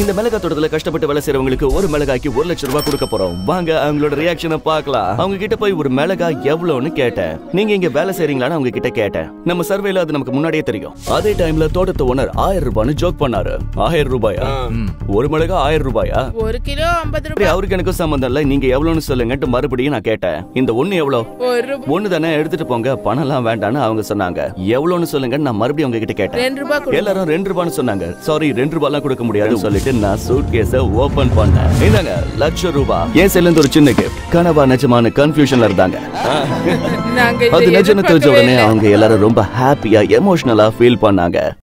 இந்த மிளகாய் தோட்டத்துல கஷ்டப்பட்டு வேலை செய்றவங்களுக்கு ஒரு மிளகாய்க்கு ஒரு லட்சம் ரூபாய் கொடுக்க போறோம் வாங்க அவங்களோட ரியாக்ஷனை பார்க்கலாம் அவங்க கிட்ட போய் ஒரு மிளகாய் எவ்வளவுன்னு கேட்டேன் நீங்க இங்க வேலை செய்றீங்களான்னு அவங்க கிட்ட கேட்டேன் நம்ம சர்வேல அது நமக்கு முன்னாடியே தெரியும் அதே டைம்ல தோட்டத்து ஓனர் ஆயிரம் ரூபாய்னு ஜோக் பண்ணாரு ஆயிரம் ரூபாயா ஒரு மிளகாய் ஆயிரம் ரூபாயா ஒரு கிலோ ஐம்பது சரி, ரூபாய் அவருக்கு எனக்கும் சம்பந்தம் இல்ல நீங்க எவ்வளவுன்னு சொல்லுங்கன்ட்டு மறுபடியும் நான் கேட்டேன் இந்த ஒண்ணு எவ்வளவு ஒரு ரூபாய் ஒண்ணு தானே எடுத்துட்டு போங்க பணம்லாம் வேண்டாம்னு அவங்க சொன்னாங்க எவ்வளவுன்னு சொல்லுங்க நான் மறுபடியும் அவங்க கிட்ட கேட்டேன் ரெண்டு ரூபாய் கொடு. எல்லாரும் ரெண்டு ரூபான்னு சொன்னாங்க சாரி ரெண்டு ரூபாய்லாம் கொடுக்க முடியாதுன்னு சொல்லிட்டு நான் சூட் கேஸ ஓபன் பண்ணேன் இந்தாங்க லட்சம் ரூபாய் என் சைடுல இருந்து ஒரு சின்ன gift. கனவா நிஜமான கன்ஃபியூஷன்ல இருந்தாங்க நாங்க இதை அது நிஜம்னு தெரிஞ்ச எதிர்பார்க்கவே உடனே இல்லை. அவங்க எல்லாரும் ரொம்ப ஹாப்பியா எமோஷனலா ஃபீல் பண்ணாங்க